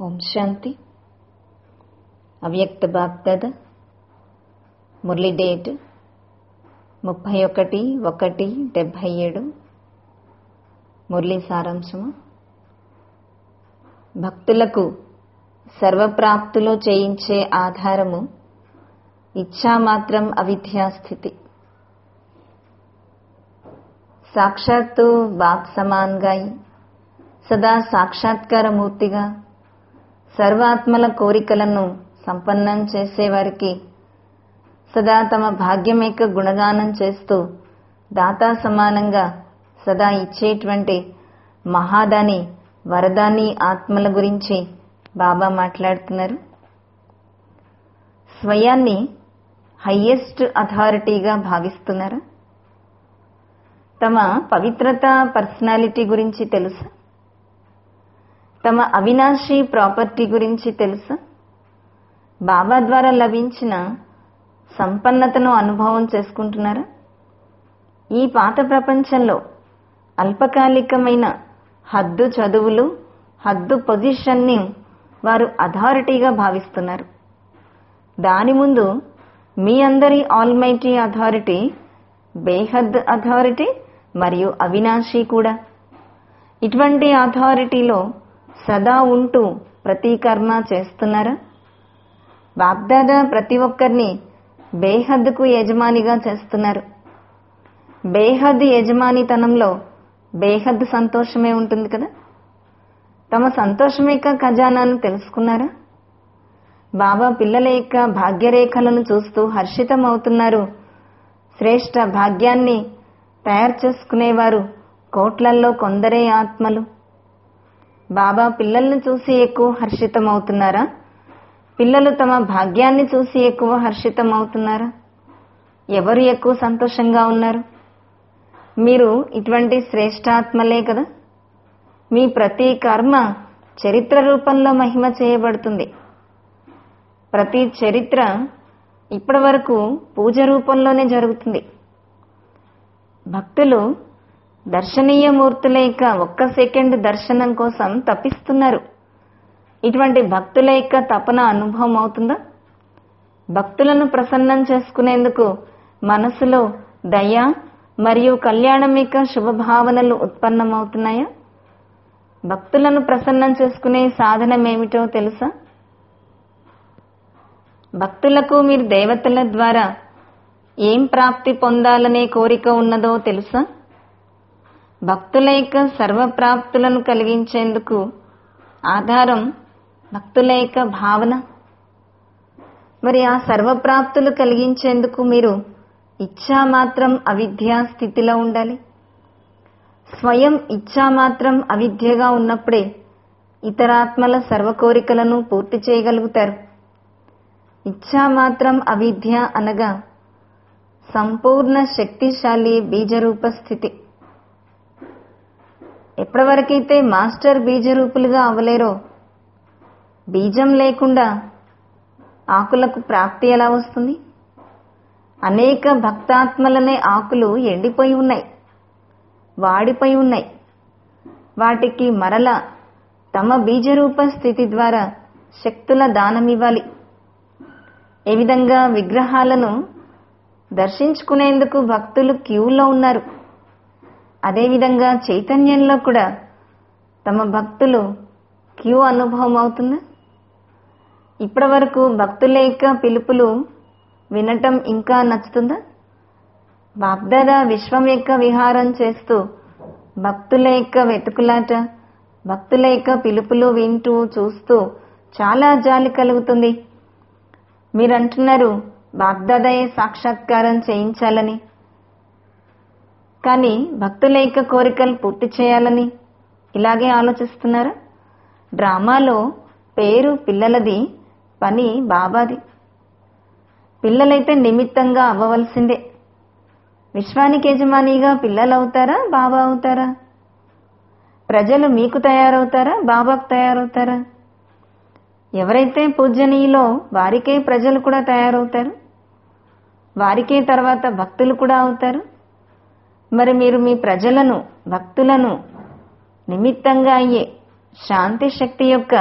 ఓం శాంతి అవ్యక్త బాప్దాద మురళి డేట్ ముప్పై ఒకటి ఒకటి డెబ్భై ఏడు మురళి సారాంశము భక్తులకు సర్వప్రాప్తులో చేయించే ఆధారము ఇచ్ఛామాత్రం అవిద్యాస్థితి సాక్షాత్తు బాప్ సమాన్గా సదా సాక్షాత్కార మూర్తిగా సర్వాత్మల కోరికలను సంపన్నం చేసేవారికి సదా తమ భాగ్యమేక గుణగానం చేస్తూ దాతా సమానంగా సదా ఇచ్చేటువంటి మహాదాని వరదాని ఆత్మల గురించి బాబా మాట్లాడుతున్నారు స్వయాన్ని హయ్యెస్ట్ అథారిటీగా భావిస్తున్నారా తమ పవిత్రత పర్సనాలిటీ గురించి తెలుసా తమ అవినాశి ప్రాపర్టీ గురించి తెలుసా బాబా ద్వారా లభించిన సంపన్నతను అనుభవం చేసుకుంటున్నారా ఈ పాత ప్రపంచంలో అల్పకాలికమైన హద్దు చదువులు హద్దు పొజిషన్ని వారు అథారిటీగా భావిస్తున్నారు దాని ముందు మీ అందరి ఆల్మైటీ అథారిటీ బేహద్ అథారిటీ మరియు అవినాశి కూడా ఇటువంటి అథారిటీలో సదా ఉంటూ ప్రతి కర్మ చేస్తున్నారా బాబ్దాదా ప్రతి ఒక్కరిని బేహద్కు యజమానిగా చేస్తున్నారు బేహద్ యజమానితనంలో బేహద్ సంతోషమే ఉంటుంది కదా తమ సంతోషమేక ఖజానాను తెలుసుకున్నారా బాబా పిల్లల యొక్క భాగ్యరేఖలను చూస్తూ హర్షితమవుతున్నారు శ్రేష్ట భాగ్యాన్ని తయారు చేసుకునేవారు కోట్లల్లో కొందరే ఆత్మలు బాబా పిల్లల్ని చూసి ఎక్కువ హర్షితమవుతున్నారా పిల్లలు తమ భాగ్యాన్ని చూసి ఎక్కువ హర్షితమవుతున్నారా ఎవరు ఎక్కువ సంతోషంగా ఉన్నారు మీరు ఇటువంటి శ్రేష్టాత్మలే కదా మీ ప్రతి కర్మ చరిత్ర రూపంలో మహిమ చేయబడుతుంది ప్రతి చరిత్ర ఇప్పటి వరకు పూజ రూపంలోనే జరుగుతుంది భక్తులు దర్శనీయ మూర్తుల యొక్క ఒక్క సెకండ్ దర్శనం కోసం తప్పిస్తున్నారు ఇటువంటి భక్తుల యొక్క తపన అనుభవం అవుతుందా భక్తులను ప్రసన్నం చేసుకునేందుకు మనసులో దయ మరియు కళ్యాణం యొక్క శుభభావనలు ఉత్పన్నమవుతున్నాయా భక్తులను ప్రసన్నం చేసుకునే సాధనం ఏమిటో తెలుసా భక్తులకు మీరు దేవతల ద్వారా ఏం ప్రాప్తి పొందాలనే కోరిక ఉన్నదో తెలుసా భక్తుల యొక్క సర్వప్రాప్తులను కలిగించేందుకు ఆధారం భక్తుల యొక్క భావన మరి ఆ సర్వప్రాప్తులు కలిగించేందుకు మీరు ఇచ్చా మాత్రం అవిద్యా స్థితిలో ఉండాలి స్వయం ఇచ్చా మాత్రం అవిద్యగా ఉన్నప్పుడే ఇతరాత్మల సర్వ కోరికలను పూర్తి చేయగలుగుతారు ఇచ్చా మాత్రం అవిద్య అనగా సంపూర్ణ శక్తిశాలి బీజరూప స్థితి ఎప్పటివరకైతే మాస్టర్ బీజరూపులుగా అవ్వలేరో బీజం లేకుండా ఆకులకు ప్రాప్తి ఎలా వస్తుంది అనేక భక్తాత్మలనే ఆకులు ఎండిపోయి ఉన్నాయి వాడిపోయి ఉన్నాయి వాటికి మరల తమ బీజరూప స్థితి ద్వారా శక్తుల దానమివ్వాలి ఏ విధంగా విగ్రహాలను దర్శించుకునేందుకు భక్తులు క్యూలో ఉన్నారు అదేవిధంగా చైతన్యంలో కూడా తమ భక్తులు క్యూ అనుభవం అవుతుందా ఇప్పటి వరకు భక్తుల యొక్క పిలుపులు వినటం ఇంకా నచ్చుతుందా బాబ్దాదా విశ్వం యొక్క విహారం చేస్తూ భక్తుల యొక్క వెతుకులాట భక్తుల యొక్క పిలుపులు వింటూ చూస్తూ చాలా జాలి కలుగుతుంది మీరు అంటున్నారు బాగ్దాదయే సాక్షాత్కారం చేయించాలని కానీ భక్తుల యొక్క కోరికలు పూర్తి చేయాలని ఇలాగే ఆలోచిస్తున్నారా డ్రామాలో పేరు పిల్లలది పని బాబాది పిల్లలైతే నిమిత్తంగా అవ్వవలసిందే విశ్వానికి యజమానిగా పిల్లలు అవుతారా బాబా అవుతారా ప్రజలు మీకు తయారవుతారా బాబాకు తయారవుతారా ఎవరైతే పూజనీయులో వారికే ప్రజలు కూడా తయారవుతారు వారికే తర్వాత భక్తులు కూడా అవుతారు మరి మీరు మీ ప్రజలను భక్తులను నిమిత్తంగా అయ్యే శాంతి శక్తి యొక్క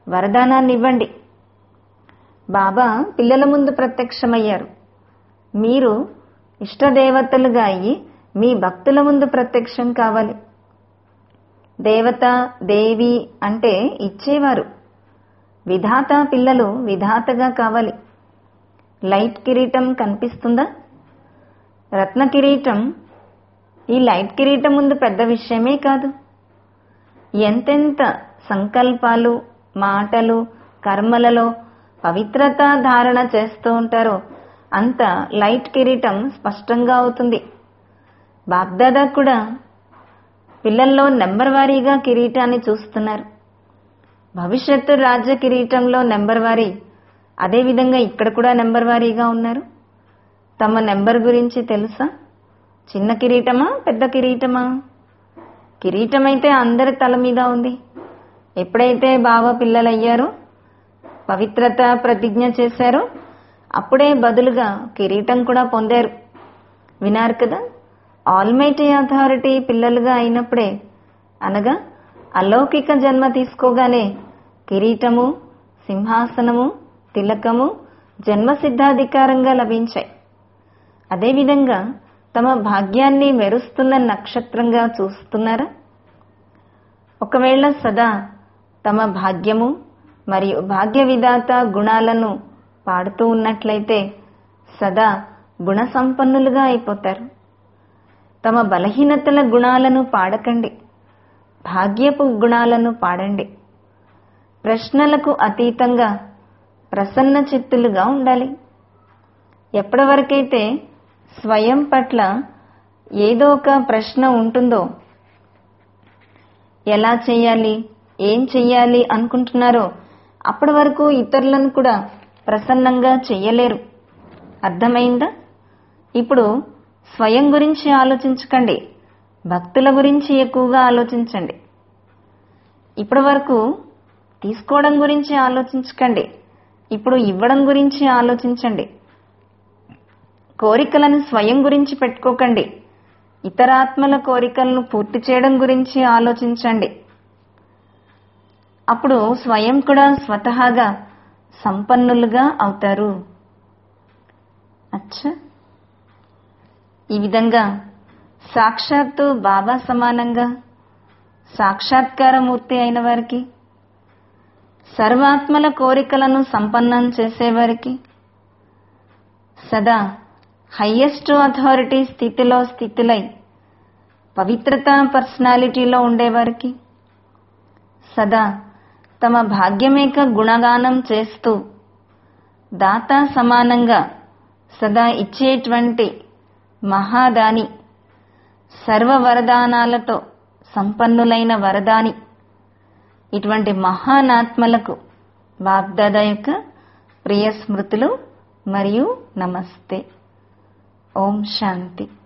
వరదానాన్ని ఇవ్వండి బాబా పిల్లల ముందు ప్రత్యక్షమయ్యారు మీరు ఇష్టదేవతలుగా అయ్యి మీ భక్తుల ముందు ప్రత్యక్షం కావాలి దేవత దేవి అంటే ఇచ్చేవారు విధాత పిల్లలు విధాతగా కావాలి లైట్ కిరీటం కనిపిస్తుందా రత్న కిరీటం ఈ లైట్ కిరీటం ముందు పెద్ద విషయమే కాదు ఎంతెంత సంకల్పాలు మాటలు కర్మలలో పవిత్రత ధారణ చేస్తూ ఉంటారో అంత లైట్ కిరీటం స్పష్టంగా అవుతుంది బాగ్దాదా కూడా పిల్లల్లో నెంబర్ వారీగా కిరీటాన్ని చూస్తున్నారు భవిష్యత్తు రాజ్య కిరీటంలో నెంబర్ వారీ అదేవిధంగా ఇక్కడ కూడా నెంబర్ వారీగా ఉన్నారు తమ నెంబర్ గురించి తెలుసా చిన్న కిరీటమా పెద్ద కిరీటమా కిరీటం అయితే అందరి తల మీద ఉంది ఎప్పుడైతే బావ పిల్లలయ్యారో పవిత్రత ప్రతిజ్ఞ చేశారో అప్పుడే బదులుగా కిరీటం కూడా పొందారు వినారు కదా ఆల్మైటీ అథారిటీ పిల్లలుగా అయినప్పుడే అనగా అలౌకిక జన్మ తీసుకోగానే కిరీటము సింహాసనము తిలకము జన్మసిద్ధాధికారంగా లభించాయి అదేవిధంగా తమ భాగ్యాన్ని మెరుస్తున్న నక్షత్రంగా చూస్తున్నారా ఒకవేళ సదా తమ భాగ్యము మరియు భాగ్య విధాత గుణాలను పాడుతూ ఉన్నట్లయితే సదా గుణ సంపన్నులుగా అయిపోతారు తమ బలహీనతల గుణాలను పాడకండి భాగ్యపు గుణాలను పాడండి ప్రశ్నలకు అతీతంగా ప్రసన్న చిత్తులుగా ఉండాలి ఎప్పటి వరకైతే స్వయం పట్ల ఏదో ఒక ప్రశ్న ఉంటుందో ఎలా చేయాలి ఏం చెయ్యాలి అనుకుంటున్నారో అప్పటి వరకు ఇతరులను కూడా ప్రసన్నంగా చెయ్యలేరు అర్థమైందా ఇప్పుడు స్వయం గురించి ఆలోచించకండి భక్తుల గురించి ఎక్కువగా ఆలోచించండి ఇప్పటి వరకు తీసుకోవడం గురించి ఆలోచించకండి ఇప్పుడు ఇవ్వడం గురించి ఆలోచించండి కోరికలను స్వయం గురించి పెట్టుకోకండి ఇతరాత్మల కోరికలను పూర్తి చేయడం గురించి ఆలోచించండి అప్పుడు స్వయం కూడా స్వతహాగా సంపన్నులుగా అవుతారు అచ్చా ఈ విధంగా సాక్షాత్తు బాబా సమానంగా సాక్షాత్కారమూర్తి అయిన వారికి సర్వాత్మల కోరికలను సంపన్నం చేసేవారికి సదా హయ్యెస్ట్ అథారిటీ స్థితిలో స్థితులై పవిత్రత పర్సనాలిటీలో ఉండేవారికి సదా తమ భాగ్యమేక గుణగానం చేస్తూ దాత సమానంగా సదా ఇచ్చేటువంటి మహాదాని సర్వ వరదానాలతో సంపన్నులైన వరదాని ఇటువంటి మహానాత్మలకు బాబ్దాదా యొక్క ప్రియ స్మృతులు మరియు నమస్తే ఓం శాంతి